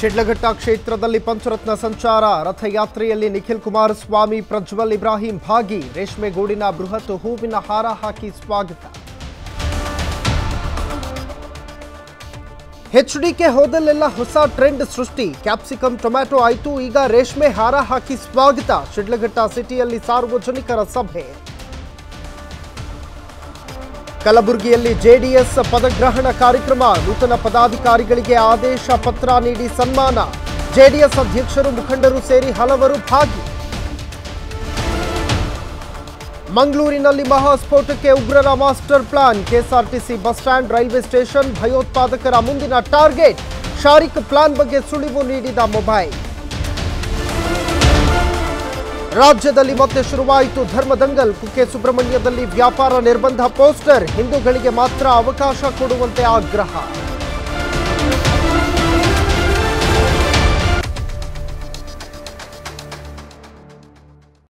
ಶಿಡ್ಲಘಟ್ಟ ಕ್ಷೇತ್ರದಲ್ಲಿ ಪಂಚರತ್ನ ಸಂಚಾರ ರಥಯಾತ್ರೆಯಲ್ಲಿ ನಿಖಿಲ್ ಕುಮಾರಸ್ವಾಮಿ ಪ್ರಜ್ವಲ್ ಇಬ್ರಾಹಿಂ ಭಾಗಿ ರೇಷ್ಮೆಗೂಡಿನ ಬೃಹತ್ ಹೂವಿನ ಹಾರ ಹಾಕಿ ಸ್ವಾಗತ ಎಚ್ಡಿಕೆ ಹೋದಲ್ಲೆಲ್ಲ ಹೊಸ ಟ್ರೆಂಡ್ ಸೃಷ್ಟಿ ಕ್ಯಾಪ್ಸಿಕಮ್ ಟೊಮ್ಯಾಟೊ ಆಯ್ತು ಈಗ ರೇಷ್ಮೆ ಹಾರ ಹಾಕಿ ಸ್ವಾಗತ ಶಿಡ್ಲಘಟ್ಟ ಸಿಟಿಯಲ್ಲಿ ಸಾರ್ವಜನಿಕರ ಸಭೆ ಕಲಬುರಗಿಯಲ್ಲಿ ಜೆಡಿಎಸ್ ಪದಗ್ರಹಣ ಕಾರ್ಯಕ್ರಮ ನೂತನ ಪದಾಧಿಕಾರಿಗಳಿಗೆ ಆದೇಶ ಪತ್ರ ನೀಡಿ ಸನ್ಮಾನ ಜೆಡಿಎಸ್ ಅಧ್ಯಕ್ಷರು ಮುಖಂಡರು ಸೇರಿ ಹಲವರು ಭಾಗಿ ಮಂಗಳೂರಿನಲ್ಲಿ ಮಹಾಸ್ಫೋಟಕ್ಕೆ ಉಗ್ರರ master plan KSRTC bus stand railway station ಭಯೋತ್ಪಾದಕರ ಮುಂದಿನ ಟಾರ್ಗೆಟ್ ಶಾರಿಕ್ ಪ್ಲಾನ್ ಬಗ್ಗೆ ಸುಳಿವು ನೀಡಿದ ಮೊಬೈಲ್ ರಾಜ್ಯದಲ್ಲಿ ಮತ್ತೆ ಶುರುವಾಯಿತು ಧರ್ಮದಂಗಲ್ ಕುಕ್ಕೆ ಸುಬ್ರಹ್ಮಣ್ಯದಲ್ಲಿ ವ್ಯಾಪಾರ ನಿರ್ಬಂಧ ಪೋಸ್ಟರ್ ಹಿಂದೂಗಳಿಗೆ ಮಾತ್ರ ಅವಕಾಶ ಕೊಡುವಂತೆ ಆಗ್ರಹ